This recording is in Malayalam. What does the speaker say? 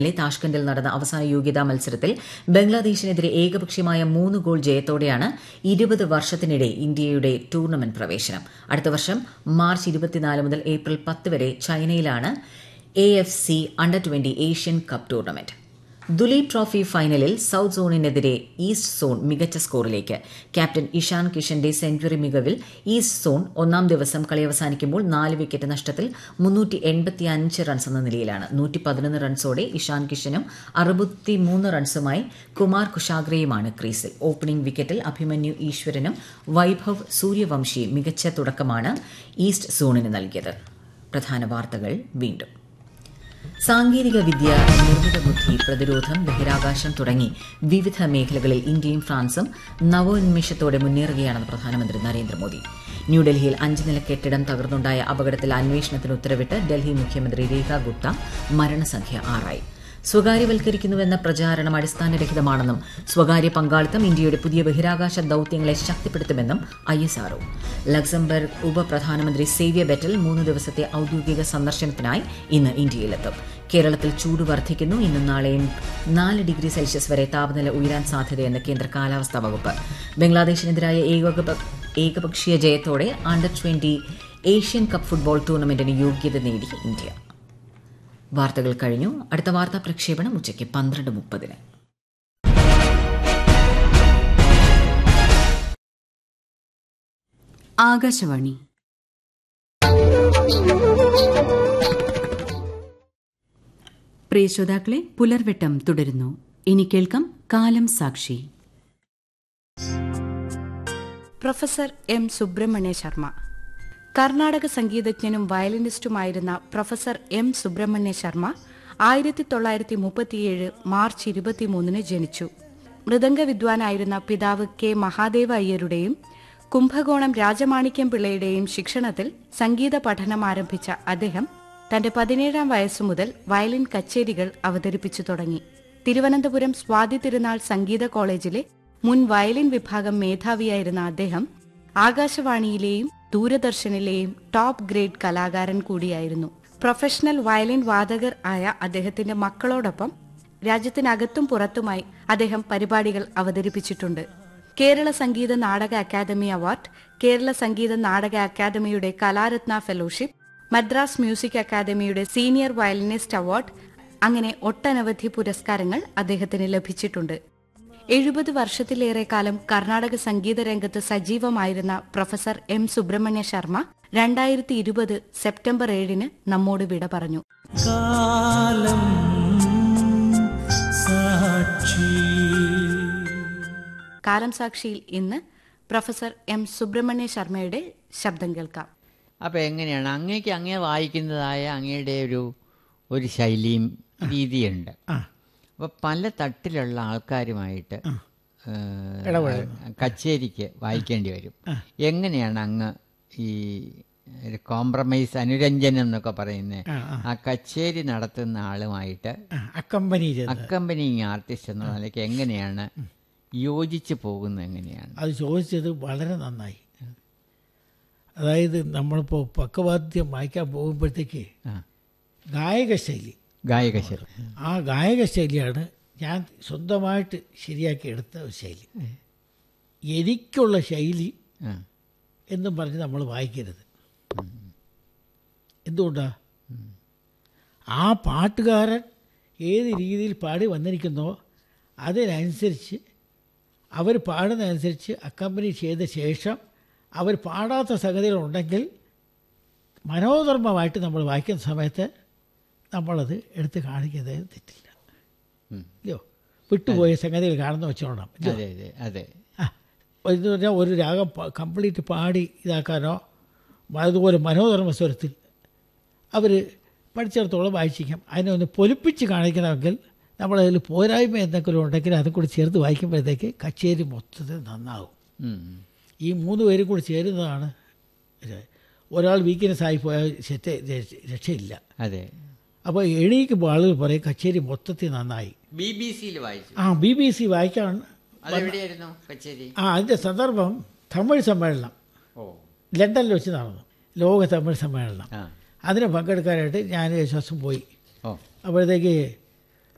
ലെ താഷ്കന്റിൽ നടന്ന അവസാന യോഗ്യതാ മത്സരത്തിൽ ബംഗ്ലാദേശിനെതിരെ ഏകപക്ഷീയമായ മൂന്ന് ഗോൾ ജയത്തോടെയാണ് ഇരുപത് വർഷത്തിനിടെ ഇന്ത്യയുടെ ടൂർണമെന്റ് പ്രവേശനം അടുത്ത വർഷം മാർച്ച് ഇരുപത്തിനാല് മുതൽ ഏപ്രിൽ പത്ത് വരെ ചൈനയിലാണ് A F C under twenty Asian cup tournament Duleep trophy ഫൈനലിൽ സൌത്ത് സോണിനെതിരെ ഈസ്റ്റ് സോൺ മികച്ച സ്കോറിലേക്ക് ക്യാപ്റ്റൻ ഇഷാൻ കിഷന്റെ സെഞ്ചുറി മികവിൽ ഈസ്റ്റ് സോൺ ഒന്നാം ദിവസം കളി അവസാനിക്കുമ്പോൾ നാല് വിക്കറ്റ് നഷ്ടത്തിൽ മുന്നൂറ്റി എൺപത്തിയഞ്ച് റൺസ് എന്ന നിലയിലാണ് നൂറ്റി പതിനൊന്ന് റൺസോടെ ഇഷാൻ കിഷനും അറുപത്തിമൂന്ന് റൺസുമായി കുമാർ കുഷാഗ്രയുമാണ് ക്രീസിൽ ഓപ്പണിംഗ് വിക്കറ്റിൽ അഭിമന്യു ഈശ്വരനും വൈഭവ് സൂര്യവംശിയും മികച്ച തുടക്കമാണ് ഈസ്റ്റ് സോണിന് നൽകിയത് പ്രധാന വാർത്തകൾ വീണ്ടും സാങ്കേതിക വിദ്യ നിർമ്മിത ബുദ്ധി പ്രതിരോധം ബഹിരാകാശം തുടങ്ങി വിവിധ മേഖലകളിൽ ഇന്ത്യയും ഫ്രാൻസും നവോന്മേഷത്തോടെ മുന്നേറുകയാണെന്ന് പ്രധാനമന്ത്രി നരേന്ദ്രമോദി ന്യൂഡൽഹിയിൽ അഞ്ച് നില കെട്ടിടം തകർന്നുണ്ടായ അപകടത്തിൽ അന്വേഷണത്തിന് ഉത്തരവിട്ട് ഡൽഹി മുഖ്യമന്ത്രി രേഖ ഗുപ്ത മരണസംഖ്യ ആറായി സ്വകാര്യവൽക്കരിക്കുന്നുവെന്ന പ്രചാരണം അടിസ്ഥാനരഹിതമാണെന്നും സ്വകാര്യ പങ്കാളിത്തം ഇന്ത്യയുടെ പുതിയ ബഹിരാകാശ ദൌത്യങ്ങളെ ശക്തിപ്പെടുത്തുമെന്നും ഐ എസ് ആർഒ ലക്സംബർഗ് ഉപപ്രധാനമന്ത്രി സേവ്യ ബെറ്റൽ മൂന്ന് ദിവസത്തെ ഔദ്യോഗിക സന്ദർശനത്തിനായി ഇന്ന് ഇന്ത്യയിലെത്തും കേരളത്തിൽ ചൂട് വർദ്ധിക്കുന്നു ഇന്നും നാളെയും നാല് ഡിഗ്രി സെൽഷ്യസ് വരെ താപനില ഉയരാൻ സാധ്യതയെന്ന് കേന്ദ്ര കാലാവസ്ഥാ വകുപ്പ് ബംഗ്ലാദേശിനെതിരായ ഏകോപ ഏകപക്ഷീയ ജയത്തോടെ under twenty Asian cup football ടൂർണമെന്റിന് യോഗ്യത നേടി ഇന്ത്യ വാർത്തകൾ കഴിഞ്ഞു അടുത്ത വാർത്താ പ്രക്ഷേപണം ഉച്ചയ്ക്ക് പന്ത്രണ്ട് മുപ്പതിന് ആകാശവാണി പ്രിയ ശ്രോതാക്കളെ പുലർവെട്ടം തുടരുന്നു ഇനി കേൾക്കാം കാലം സാക്ഷി പ്രൊഫസർ എം സുബ്രഹ്മണ്യ ശർമ്മ കർണാടക സംഗീതജ്ഞനും വയലിനിസ്റ്റുമായിരുന്ന പ്രൊഫസർ എം സുബ്രഹ്മണ്യ ശർമ്മ ആയിരത്തി തൊള്ളായിരത്തി മുപ്പത്തിയേഴ് മാർച്ച് ഇരുപത്തിമൂന്നിന് ജനിച്ചു മൃദംഗ വിദ്വാനായിരുന്ന പിതാവ് കെ മഹാദേവ അയ്യരുടെയും കുംഭകോണം രാജമാണിക്യം പിള്ളയുടെയും ശിക്ഷണത്തിൽ സംഗീത പഠനം ആരംഭിച്ച അദ്ദേഹം തന്റെ പതിനേഴാം വയസ്സു മുതൽ വയലിൻ കച്ചേരികൾ അവതരിപ്പിച്ചു തുടങ്ങി തിരുവനന്തപുരം സ്വാതി തിരുനാൾ സംഗീത കോളേജിലെ മുൻ വയലിൻ വിഭാഗം മേധാവിയായിരുന്ന അദ്ദേഹം ആകാശവാണിയിലെയും ദൂരദർശനിലെയും ടോപ്പ് ഗ്രേഡ് കലാകാരൻ കൂടിയായിരുന്നു പ്രൊഫഷണൽ വയലിൻ വാദകർ ആയ അദ്ദേഹത്തിന്റെ മക്കളോടൊപ്പം രാജ്യത്തിനകത്തും പുറത്തുമായി അദ്ദേഹം പരിപാടികൾ അവതരിപ്പിച്ചിട്ടുണ്ട് കേരള സംഗീത നാടക അക്കാദമി അവാർഡ് കേരള സംഗീത നാടക അക്കാദമിയുടെ കലാരത്ന ഫെലോഷിപ്പ് മദ്രാസ് മ്യൂസിക് അക്കാദമിയുടെ സീനിയർ വയലിനിസ്റ്റ് അവാർഡ് അങ്ങനെ ഒട്ടനവധി പുരസ്കാരങ്ങൾ അദ്ദേഹത്തിന് ലഭിച്ചിട്ടുണ്ട് എഴുപത് വർഷത്തിലേറെ കാലം കർണാടക സംഗീത രംഗത്ത് സജീവമായിരുന്ന പ്രൊഫസർ എം സുബ്രഹ്മണ്യ ശർമ്മ രണ്ടായിരത്തി ഇരുപത് സെപ്റ്റംബർ ഏഴിന് നമ്മോട് വിട പറഞ്ഞു കാലം സാക്ഷി കാലം സാക്ഷിയിൽ ഇന്ന് പ്രൊഫസർ എം സുബ്രഹ്മണ്യ ശർമ്മയുടെ ശബ്ദം കേൾക്കാം അപ്പോൾ എങ്ങനെയാണ് അങ്ങേക്ക് അങ്ങേ വായിക്കുന്നതായ അങ്ങയുടെ ഒരു ഒരു ശൈലിയും രീതിയുണ്ട് അപ്പോൾ പല തട്ടിലുള്ള ആൾക്കാരുമായിട്ട് ഏഹ്, കച്ചേരിക്ക് വായിക്കേണ്ടി വരും എങ്ങനെയാണ് അങ്ങ് ഈ ഒരു കോംപ്രമൈസ് അനുരഞ്ജനം എന്നൊക്കെ പറയുന്നത് ആ കച്ചേരി നടത്തുന്ന ആളുമായിട്ട് അക്കമ്പനി ചെയ്ത് അക്കമ്പനിങ് ആർട്ടിസ്റ്റ് എന്ന നിലയ്ക്ക് എങ്ങനെയാണ് യോജിച്ച് പോകുന്നത് എങ്ങനെയാണ് അത് ചോദിച്ചത് വളരെ നന്നായി അതായത് നമ്മളിപ്പോൾ പക്കവാദ്യം വായിക്കാൻ പോകുമ്പോഴത്തേക്ക് ആ ഗായക ശൈലി ഗായകശരി ആ ഗായക ശൈലിയാണ് ഞാൻ സ്വന്തമായിട്ട് ശരിയാക്കി എടുത്ത ഒരു ശൈലി എനിക്കുള്ള ശൈലി ആ എന്നും പറഞ്ഞ് നമ്മൾ വായിക്കരുത് എന്തുകൊണ്ടാ ആ പാട്ടുകാരൻ ഏത് രീതിയിൽ പാടി വന്നിരിക്കുന്നോ അതിനനുസരിച്ച് അവർ പാടുന്നതനുസരിച്ച് അക്കമ്പനി ചെയ്ത ശേഷം അവർ പാടാത്ത സംഗതികളുണ്ടെങ്കിൽ മനോധർമ്മമായിട്ട് നമ്മൾ വായിക്കുന്ന സമയത്ത് നമ്മളത് എടുത്ത് കാണിക്കുന്നത് തെറ്റില്ല ഇല്ലയോ വിട്ടുപോയ സംഗതികൾ കാണുന്ന വെച്ചോളണം ഇല്ലയോ അതെ അതെ അതെ ആ, എന്ന് പറഞ്ഞാൽ ഒരു രാഗം കംപ്ലീറ്റ് പാടി ഇതാക്കാനോ അതുപോലെ മനോധർമ്മ സ്വരത്തിൽ അവർ പഠിച്ചിടത്തോളം വായിച്ചിരിക്കാം അതിനെ ഒന്ന് പൊലിപ്പിച്ച് കാണിക്കണമെങ്കിൽ നമ്മളതിൽ പോരായ്മ എന്തെങ്കിലും ഉണ്ടെങ്കിൽ അതും കൂടി ചേർത്ത് വായിക്കുമ്പോഴത്തേക്ക് കച്ചേരി മൊത്തത്തിൽ നന്നാവും ഉം. ഈ മൂന്ന് പേരും കൂടി ചേരുന്നതാണ് ഇത്. ഒരാൾ വീക്ക്നെസ് ആയി പോയാൽ ശത്തെ രക്ഷയില്ല അതെ അപ്പോൾ എണീക്കുമ്പോൾ ആളുകൾ പറയും കച്ചേരി മൊത്തത്തിൽ നന്നായി ബി ബി സിയിൽ വായിച്ചു ആ ബി ബി സി വായിക്കാൻ അതെവിടെയായിരുന്നു കച്ചേരി ആ അതിൻ്റെ സന്ദർഭം തമിഴ് സമ്മേളനം ഓ ലണ്ടനിൽ വെച്ച് നടന്നു ലോക തമിഴ് സമ്മേളനം ആ അതിന് പങ്കെടുക്കാനായിട്ട് ഞാൻ യേശുദാസും പോയി ഓ അപ്പോഴത്തേക്ക്